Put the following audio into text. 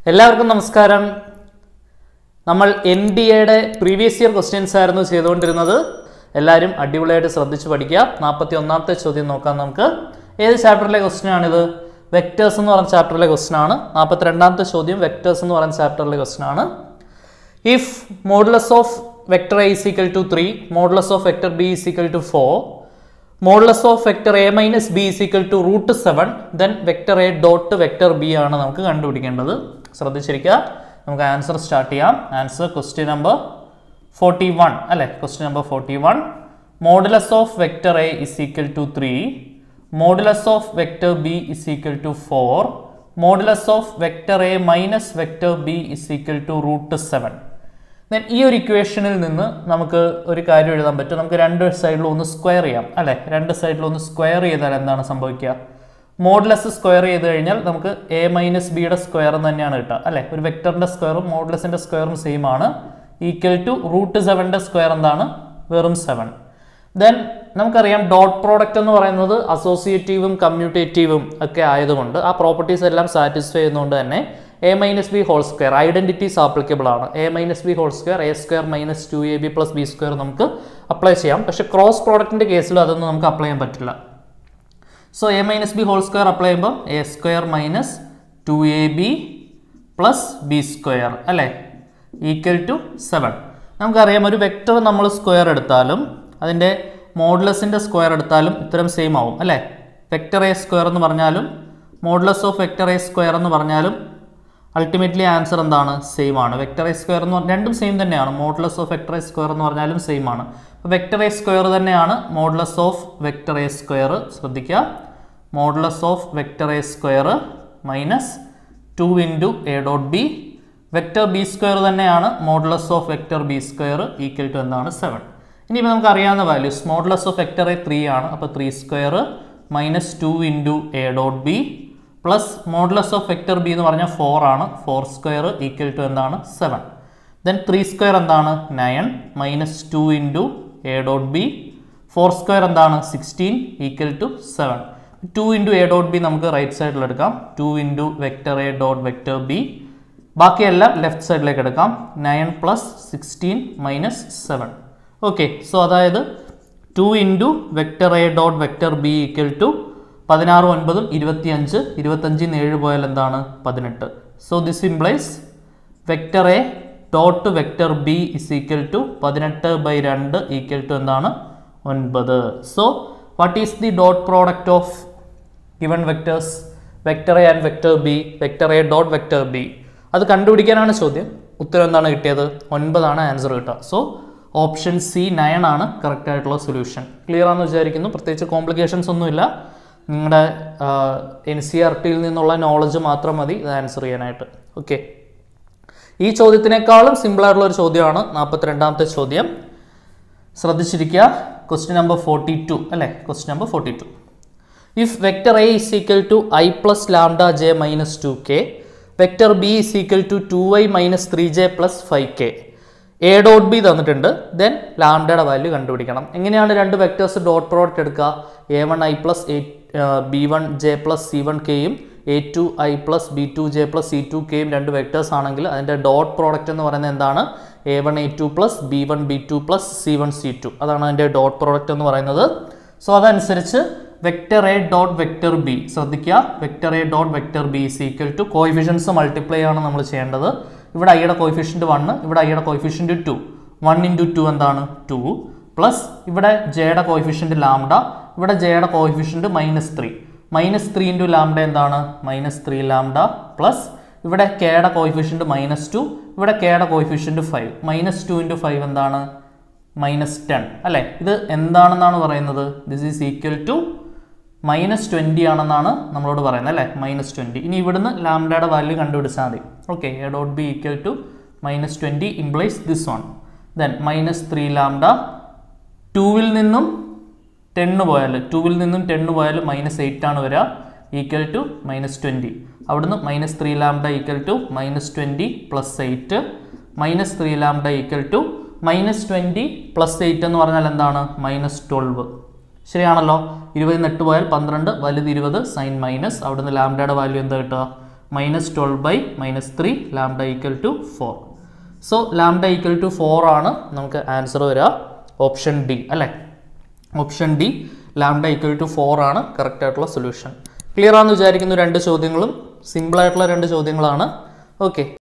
എല്ലാവർക്കും നമസ്കാരം നമ്മൾ എൻ ഡി എയുടെ പ്രീവിയസ് ഇയർ ക്വസ്റ്റ്യൻസ് ആയിരുന്നു ചെയ്തുകൊണ്ടിരുന്നത് എല്ലാവരും അടിപൊളിയായിട്ട് ശ്രദ്ധിച്ച് പഠിക്കുക നാൽപ്പത്തി ഒന്നാമത്തെ ചോദ്യം നോക്കാം നമുക്ക് ഏത് ചാപ്റ്ററിലെ ക്വസ്റ്റ്യൻ ആണിത് വെക്ടേഴ്സ് എന്ന് പറഞ്ഞ ചാപ്റ്ററിലെ ക്വസ്റ്റ്യൻ ആണ് നാൽപ്പത്തി രണ്ടാമത്തെ ചോദ്യം വെക്ടേഴ്സ് എന്ന് പറയുന്ന ചാപ്റ്ററിലെ ക്വസ്റ്റ്യൻ ആണ് if modulus of vector A is equal to three modulus of vector B is equal to four modulus of vector A minus B is equal to root seven then vector A dot vector B ആണ് നമുക്ക് കണ്ടുപിടിക്കേണ്ടത് ശ്രദ്ധിച്ചിരിക്കുക നമുക്ക് answer start ചെയ്യാം answer question number forty one അല്ലെ question number forty one modulus of vector A is equal to three modulus of vector B is equal to four modulus of vector A minus vector B is equal to root seven then ഈ ഒരു ഇക്വേഷനിൽ നിന്ന് നമുക്ക് ഒരു കാര്യം എഴുതാൻ പറ്റും നമുക്ക് രണ്ട് സൈഡിലും ഒന്ന് സ്ക്വയർ ചെയ്യാം അല്ലെ രണ്ട് സൈഡിലും ഒന്ന് സ്ക്വയർ ചെയ്താൽ എന്താണ് സംഭവിക്കുക മോഡുലസ് സ്ക്വയർ ചെയ്ത് കഴിഞ്ഞാൽ നമുക്ക് എ മൈനസ് ബിയുടെ സ്ക്വയർ തന്നെയാണ് കിട്ടുക അല്ലെ ഒരു വെക്ടറിന്റെ സ്ക്വയറും മോഡുലസിന്റെ സ്ക്വയറും സെയിം ആണ് ഈക്വൽ ടു റൂട്ട് സെവൻ്റെ സ്ക്വയർ എന്താണ് വെറും സെവൻ ദെൻ നമുക്കറിയാം ഡോട്ട് പ്രോഡക്റ്റ് എന്ന് പറയുന്നത് അസോസിയേറ്റീവും കമ്മ്യൂട്ടേറ്റീവും ഒക്കെ ആയതുകൊണ്ട് ആ പ്രോപ്പർട്ടീസ് എല്ലാം സാറ്റിസ്ഫൈ ചെയ്യുന്നതുകൊണ്ട് തന്നെ A minus B whole square identities applicable ആണ് A minus B whole square A square minus two A B plus B square നമുക്ക് അപ്ലൈ ചെയ്യാം പക്ഷേ ക്രോസ് പ്രോഡക്റ്റിന്റെ കേസിൽ അതൊന്നും നമുക്ക് അപ്ലൈ ചെയ്യാൻ പറ്റില്ല so A minus B whole square apply ചെയ്യുമ്പോൾ A square minus two A B plus B square അല്ലേ ഈക്വൽ ടു സെവൻ നമുക്കറിയാം ഒരു വെക്റ്റർ നമ്മൾ സ്ക്വയർ എടുത്താലും അതിൻ്റെ മോഡുലസിൻ്റെ സ്ക്വയർ എടുത്താലും ഇത്തരം സെയിം ആവും അല്ലേ വെക്റ്റർ എ സ്ക്വയർ എന്ന് പറഞ്ഞാലും modulus of vector A square എന്ന് പറഞ്ഞാലും അൾട്ടിമേറ്റ്ലി ആൻസർ എന്താണ് സെയിം ആണ് വെക്റ്റർ എ സ്ക്വയർ എന്ന് പറഞ്ഞാൽ രണ്ടും സെയിം തന്നെയാണ് modulus of vector A square എന്ന് പറഞ്ഞാലും സെയിം ആണ് അപ്പോൾ വെക്റ്റർ എ സ്ക്വയർ തന്നെയാണ് modulus of vector A square ശ്രദ്ധിക്കുക modulus of vector A square minus two into A dot B vector B square തന്നെയാണ് modulus of vector B square equal to എന്താണ് seven ഇനിയിപ്പോൾ നമുക്ക് അറിയാവുന്ന values modulus of vector A three ആണ് അപ്പോൾ three square minus two into A dot B plus modulus of vector B എന്ന് പറഞ്ഞാൽ four ആണ് ഫോർ സ്ക്വയർ ഈക്വൽ ടു എന്താണ് സെവൻ ദെൻ ത്രീ സ്ക്വയർ എന്താണ് nine minus two into A dot B four square എന്താണ് sixteen equal to seven two into A dot B നമുക്ക് right സൈഡിൽ എടുക്കാം two into vector A dot vector B ബാക്കിയെല്ലാം left സൈഡിലേക്ക് എടുക്കാം nine plus sixteen minus seven okay so അതായത് two into vector A dot vector B equal to പതിനാറ് ഒൻപതും ഇരുപത്തിയഞ്ച് ഇരുപത്തഞ്ചിന് ഏഴ് പോയാൽ എന്താണ് പതിനെട്ട് so this implies vector A dot vector B is equal to പതിനെട്ട് ബൈ രണ്ട് ഈക്വൽ ടു എന്താണ് ഒൻപത് so what is the dot product of given vectors vector A and vector B vector A dot vector B അത് കണ്ടുപിടിക്കാനാണ് ചോദ്യം ഉത്തരം എന്താണ് കിട്ടിയത് ഒൻപതാണ് ആൻസർ കിട്ടുക സോ ഓപ്ഷൻ സി നയൻ ആണ് കറക്റ്റ് ആയിട്ടുള്ള സൊല്യൂഷൻ ക്ലിയർ ആണെന്ന് വിചാരിക്കുന്നു പ്രത്യേകിച്ച് കോംപ്ലിക്കേഷൻസ് ഒന്നുമില്ല നിങ്ങളുടെ എൻ സി ആർ ടിയിൽ നിന്നുള്ള നോളജ് മാത്രം മതി ഇത് ആൻസർ ചെയ്യാനായിട്ട് ഓക്കെ ഈ ചോദ്യത്തിനേക്കാളും സിമ്പിളായിട്ടുള്ള ഒരു ചോദ്യമാണ് നാൽപ്പത്തിരണ്ടാമത്തെ ചോദ്യം ശ്രദ്ധിച്ചിരിക്കുക ക്വസ്റ്റ്യൻ നമ്പർ ഫോർട്ടി ടു അല്ലേ question number forty two if vector A is equal to I plus lambda J minus two K vector B is equal to two I minus three J plus five K A dot B തന്നിട്ടുണ്ട് then ലാംഡയുടെ value കണ്ടുപിടിക്കണം എങ്ങനെയാണ് രണ്ട് vectors dot product എടുക്കുക A one I plus A B one J plus C one കെയും A two I plus B to J plus C two കെയും രണ്ട് vectors ആണെങ്കിൽ അതിൻ്റെ ഡോട്ട് പ്രോഡക്റ്റ് എന്ന് പറയുന്നത് എന്താണ് A one A two plus B one B two plus C one C two അതാണ് അതിൻ്റെ ഡോട്ട് പ്രോഡക്റ്റ് എന്ന് പറയുന്നത് സോ അതനുസരിച്ച് vector A dot vector B ശ്രദ്ധിക്കുക vector A dot vector B is equal to coefficients multiply ആണ് നമ്മൾ ചെയ്യേണ്ടത് ഇവിടെ ഐയുടെ കോയിഫിഷ്യൻറ്റ് വണ്ണ് ഇവിടെ ഐയുടെ coefficient two one into two എന്താണ് ടു പ്ലസ് ഇവിടെ ജെയുടെ കോയിഫിഷ്യൻറ്റ് ലാംഡ ഇവിടെ ജെയുടെ coefficient minus three minus three into lambda എന്താണ് മൈനസ് ത്രീ ലാംഡ പ്ലസ് ഇവിടെ കെയുടെ കോയിഫിഷ്യൻറ്റ് മൈനസ് ടു ഇവിടെ കെയുടെ coefficient five minus two into five എന്താണ് മൈനസ് ടെൻ അല്ലേ ഇത് എന്താണെന്നാണ് പറയുന്നത് this is equal to minus twenty ആണെന്നാണ് നമ്മളോട് പറയുന്നത് അല്ലേ മൈനസ് ട്വൻറ്റി ഇനി ഇവിടുന്ന് ലാംഡയുടെ വാല്യൂ കണ്ടുപിടിച്ചാൽ മതി okay A dot B equal to minus twenty implies this one then minus three lambda ടൂവിൽ നിന്നും ടെണ്ണ് പോയാൽ ടൂവിൽ നിന്നും ടെണ്ണ് പോയാൽ മൈനസ് എയ്റ്റ് ആണ് വരിക ഈക്വൽ ടു മൈനസ് ട്വൻറ്റി അവിടുന്ന് minus three lambda equal to minus twenty plus eight minus three lambda equal to minus twenty plus eight എന്ന് പറഞ്ഞാൽ എന്താണ് മൈനസ് ട്വൽവ് ശരിയാണല്ലോ ഇരുപതിൽ നിന്ന് എട്ട് പോയാൽ പന്ത്രണ്ട് വലുത് ഇരുപത് സൈൻ മൈനസ് അവിടുന്ന് ലാംഡയുടെ വാല്യൂ എന്താ കിട്ടുക minus twelve by minus three lambda equal to four so lambda equal to four ആണ് നമുക്ക് ആൻസർ വരിക ഓപ്ഷൻ ഡി അല്ലേ option D lambda equal to four ആണ് കറക്റ്റ് ആയിട്ടുള്ള സൊല്യൂഷൻ ക്ലിയർ ആണെന്ന് വിചാരിക്കുന്നു രണ്ട് ചോദ്യങ്ങളും സിമ്പിൾ ആയിട്ടുള്ള രണ്ട് ചോദ്യങ്ങളാണ് ഓക്കെ